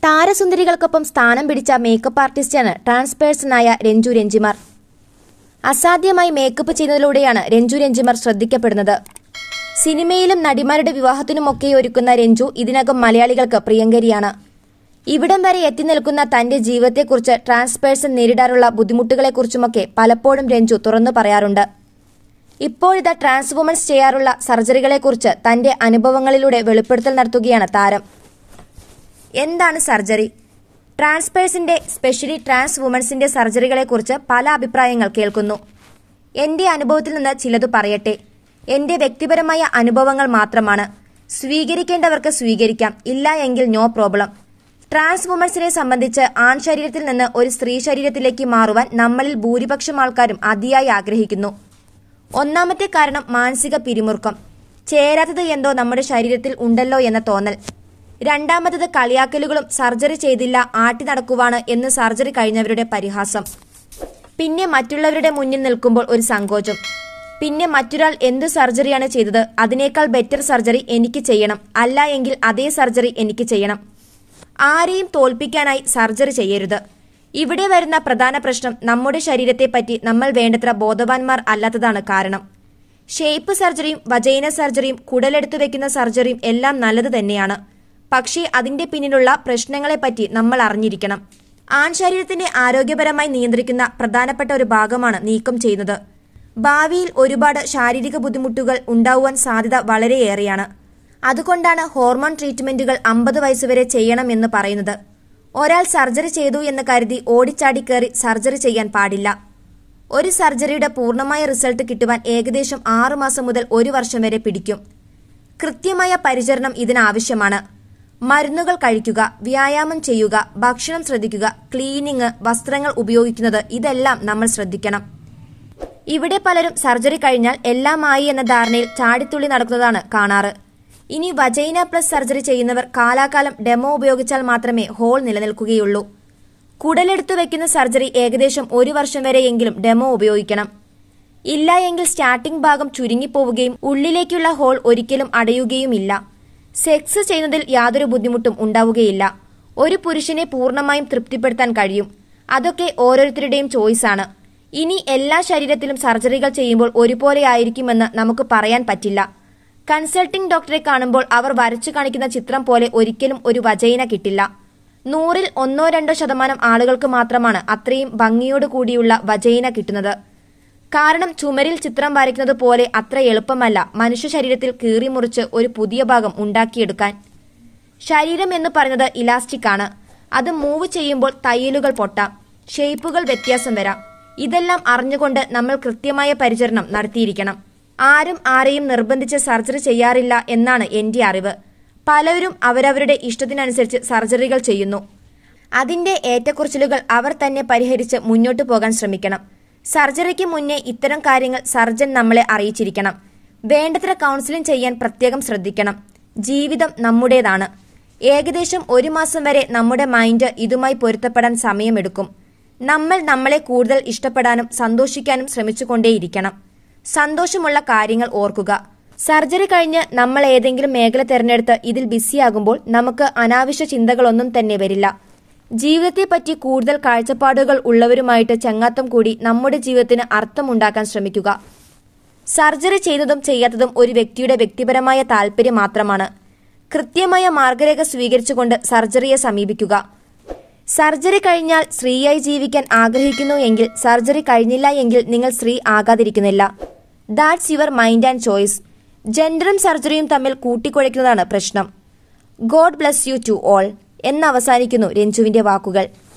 താരസുന്ദരികൾക്കൊപ്പം സ്ഥാനം പിടിച്ച മേക്കപ്പ് ആർട്ടിസ്റ്റാണ് ട്രാൻസ്പേഴ്സണായ രഞ്ജു രഞ്ജിമാർ അസാധ്യമായി മേക്കപ്പ് ചെയ്യുന്നതിലൂടെയാണ് രഞ്ജു രഞ്ജിമാർ ശ്രദ്ധിക്കപ്പെടുന്നത് സിനിമയിലും നടിമാരുടെ വിവാഹത്തിനുമൊക്കെ ഒരുക്കുന്ന രഞ്ജു ഇതിനകം മലയാളികൾക്ക് പ്രിയങ്കരിയാണ് ഇവിടം വരെ എത്തി നിൽക്കുന്ന തന്റെ ജീവിതത്തെക്കുറിച്ച് ട്രാൻസ്പേഴ്സൺ നേരിടാറുള്ള ബുദ്ധിമുട്ടുകളെക്കുറിച്ചുമൊക്കെ പലപ്പോഴും രഞ്ജു തുറന്നു പറയാറുണ്ട് ഇപ്പോഴിതാ ട്രാൻസ് വുമൻസ് ചെയ്യാറുള്ള സർജറികളെക്കുറിച്ച് തന്റെ അനുഭവങ്ങളിലൂടെ വെളിപ്പെടുത്തൽ നടത്തുകയാണ് താരം എന്താണ് സർജറി ട്രാൻസ്പേഴ്സിന്റെ സ്പെഷ്യലി ട്രാൻസ് വുമൻസിന്റെ സർജറികളെക്കുറിച്ച് പല അഭിപ്രായങ്ങൾ കേൾക്കുന്നു എന്റെ അനുഭവത്തിൽ നിന്ന് ചിലത് പറയട്ടെ എന്റെ വ്യക്തിപരമായ അനുഭവങ്ങൾ മാത്രമാണ് സ്വീകരിക്കേണ്ടവർക്ക് സ്വീകരിക്കാം ഇല്ല എങ്കിൽ നോ പ്രോബ്ലം ട്രാൻസ് വുമൻസിനെ സംബന്ധിച്ച് ആൺ ശരീരത്തിൽ നിന്ന് ഒരു സ്ത്രീ ശരീരത്തിലേക്ക് മാറുവാൻ നമ്മളിൽ ഭൂരിപക്ഷം ആൾക്കാരും അതിയായി ആഗ്രഹിക്കുന്നു ഒന്നാമത്തെ കാരണം മാനസിക പിരിമുറുക്കം ചേരാത്തത് എന്തോ നമ്മുടെ ശരീരത്തിൽ ഉണ്ടല്ലോ എന്ന തോന്നൽ രണ്ടാമത്തത് കളിയാക്കലുകളും സർജറി ചെയ്തില്ല ആട്ടി നടക്കുവാണ് എന്ന് സർജറി കഴിഞ്ഞവരുടെ പരിഹാസം പിന്നെ മറ്റുള്ളവരുടെ മുന്നിൽ നിൽക്കുമ്പോൾ ഒരു സങ്കോചം പിന്നെ മറ്റൊരാൾ എന്ത് സർജറിയാണ് ചെയ്തത് അതിനേക്കാൾ ബെറ്റർ സർജറി എനിക്ക് ചെയ്യണം അല്ല എങ്കിൽ അതേ സർജറി എനിക്ക് ചെയ്യണം ആരെയും തോൽപ്പിക്കാനായി സർജറി ചെയ്യരുത് ഇവിടെ വരുന്ന പ്രധാന പ്രശ്നം നമ്മുടെ ശരീരത്തെപ്പറ്റി നമ്മൾ വേണ്ടത്ര ബോധവാന്മാർ അല്ലാത്തതാണ് കാരണം ഷേപ്പ് സർജറിയും വജൈന സർജറിയും കുടലെടുത്തു വെക്കുന്ന സർജറിയും എല്ലാം നല്ലത് തന്നെയാണ് പക്ഷേ അതിന്റെ പിന്നിലുള്ള പ്രശ്നങ്ങളെപ്പറ്റി നമ്മൾ അറിഞ്ഞിരിക്കണം ആൺ ശരീരത്തിനെ ആരോഗ്യപരമായി നിയന്ത്രിക്കുന്ന പ്രധാനപ്പെട്ട ഒരു ഭാഗമാണ് നീക്കം ചെയ്യുന്നത് ഭാവിയിൽ ഒരുപാട് ശാരീരിക ബുദ്ധിമുട്ടുകൾ ഉണ്ടാവുവാൻ സാധ്യത വളരെയേറെയാണ് അതുകൊണ്ടാണ് ഹോർമോൺ ട്രീറ്റ്മെന്റുകൾ അമ്പത് വയസ്സുവരെ ചെയ്യണമെന്ന് പറയുന്നത് ഒരാൾ സർജറി ചെയ്തു എന്ന് കരുതി ഓടിച്ചാടി കയറി സർജറി ചെയ്യാൻ പാടില്ല ഒരു സർജറിയുടെ പൂർണ്ണമായ റിസൾട്ട് കിട്ടുവാൻ ഏകദേശം ആറു മാസം മുതൽ ഒരു വർഷം വരെ പിടിക്കും കൃത്യമായ പരിചരണം ഇതിനാവശ്യമാണ് മരുന്നുകൾ കഴിക്കുക വ്യായാമം ചെയ്യുക ഭക്ഷണം ശ്രദ്ധിക്കുക ക്ലീനിങ് വസ്ത്രങ്ങൾ ഉപയോഗിക്കുന്നത് ഇതെല്ലാം നമ്മൾ ശ്രദ്ധിക്കണം ഇവിടെ പലരും സർജറി കഴിഞ്ഞാൽ എല്ലാമായി എന്ന ധാരണയിൽ ചാടിത്തുള്ളി നടക്കുന്നതാണ് കാണാറ് ഇനി വജൈന പ്ലസ് സർജറി ചെയ്യുന്നവർ കാലാകാലം ഡെമോ ഉപയോഗിച്ചാൽ മാത്രമേ ഹോൾ നിലനിൽക്കുകയുള്ളൂ കുടലെടുത്തു വെക്കുന്ന സർജറി ഏകദേശം ഒരു വർഷം വരെയെങ്കിലും ഡെമോ ഉപയോഗിക്കണം ഇല്ല എങ്കിൽ സ്റ്റാർട്ടിംഗ് ഭാഗം ചുരുങ്ങിപ്പോവുകയും ഉള്ളിലേക്കുള്ള ഹോൾ ഒരിക്കലും അടയുകയുമില്ല സെക്സ് ചെയ്യുന്നതിൽ യാതൊരു ബുദ്ധിമുട്ടും ഉണ്ടാവുകയില്ല ഒരു പുരുഷനെ പൂർണ്ണമായും തൃപ്തിപ്പെടുത്താൻ കഴിയും അതൊക്കെ ഓരോരുത്തരുടെയും ചോയ്സാണ് ഇനി എല്ലാ ശരീരത്തിലും സർജറികൾ ചെയ്യുമ്പോൾ ഒരുപോലെ ആയിരിക്കുമെന്ന് നമുക്ക് പറയാൻ പറ്റില്ല കൺസൾട്ടിംഗ് ഡോക്ടറെ കാണുമ്പോൾ അവർ വരച്ചു കാണിക്കുന്ന ചിത്രം പോലെ ഒരിക്കലും ഒരു വജൈന കിട്ടില്ല നൂറിൽ ഒന്നോ രണ്ടോ ശതമാനം ആളുകൾക്ക് മാത്രമാണ് അത്രയും ഭംഗിയോട് കൂടിയുള്ള വജൈന കിട്ടുന്നത് കാരണം ചുമരിൽ ചിത്രം വരയ്ക്കുന്നത് പോലെ അത്ര എളുപ്പമല്ല മനുഷ്യ ശരീരത്തിൽ കീറിമുറിച്ച് ഒരു പുതിയ ഭാഗം ഉണ്ടാക്കിയെടുക്കാൻ ശരീരം എന്ന് പറയുന്നത് ഇലാസ്റ്റിക് ആണ് അത് മൂവ് ചെയ്യുമ്പോൾ തയ്യലുകൾ പൊട്ടാം ഷേപ്പുകൾ വ്യത്യാസം വരാം ഇതെല്ലാം അറിഞ്ഞുകൊണ്ട് നമ്മൾ കൃത്യമായ പരിചരണം നടത്തിയിരിക്കണം ആരും ആരെയും നിർബന്ധിച്ച് സർജറി ചെയ്യാറില്ല എന്നാണ് എന്റെ അറിവ് പലരും അവരവരുടെ ഇഷ്ടത്തിനനുസരിച്ച് സർജറികൾ ചെയ്യുന്നു അതിന്റെ ഏറ്റക്കുറച്ചിലുകൾ അവർ തന്നെ പരിഹരിച്ച് മുന്നോട്ടു പോകാൻ ശ്രമിക്കണം സർജറിക്ക് മുന്നേ ഇത്തരം കാര്യങ്ങൾ സർജൻ നമ്മളെ അറിയിച്ചിരിക്കണം വേണ്ടത്ര കൗൺസിലിംഗ് ചെയ്യാൻ പ്രത്യേകം ശ്രദ്ധിക്കണം ജീവിതം നമ്മുടേതാണ് ഏകദേശം ഒരു മാസം വരെ നമ്മുടെ മൈൻഡ് ഇതുമായി പൊരുത്തപ്പെടാൻ സമയമെടുക്കും നമ്മൾ നമ്മളെ കൂടുതൽ ഇഷ്ടപ്പെടാനും സന്തോഷിക്കാനും ശ്രമിച്ചുകൊണ്ടേയിരിക്കണം സന്തോഷമുള്ള കാര്യങ്ങൾ ഓർക്കുക സർജറി കഴിഞ്ഞ് നമ്മൾ ഏതെങ്കിലും മേഖല തിരഞ്ഞെടുത്ത് ഇതിൽ ബിസിയാകുമ്പോൾ നമുക്ക് അനാവശ്യ ചിന്തകളൊന്നും തന്നെ വരില്ല ജീവിതത്തെപ്പറ്റി കൂടുതൽ കാഴ്ചപ്പാടുകൾ ഉള്ളവരുമായിട്ട് ചങ്ങാത്തം കൂടി നമ്മുടെ ജീവിതത്തിന് അർത്ഥമുണ്ടാക്കാൻ ശ്രമിക്കുക സർജറി ചെയ്തതും ചെയ്യാത്തതും ഒരു വ്യക്തിയുടെ വ്യക്തിപരമായ താല്പര്യം മാത്രമാണ് കൃത്യമായ മാർഗരേഖ സ്വീകരിച്ചുകൊണ്ട് സർജറിയെ സമീപിക്കുക സർജറി കഴിഞ്ഞാൽ സ്ത്രീയായി ജീവിക്കാൻ ആഗ്രഹിക്കുന്നു എങ്കിൽ സർജറി കഴിഞ്ഞില്ല എങ്കിൽ നിങ്ങൾ സ്ത്രീ ആകാതിരിക്കുന്നില്ല that's your mind and choice ജെൻഡറും സർജറിയും തമ്മിൽ കൂട്ടിക്കുഴയ്ക്കുന്നതാണ് പ്രശ്നം God bless you to all എന്നവസാനിക്കുന്നു രഞ്ജുവിന്റെ വാക്കുകൾ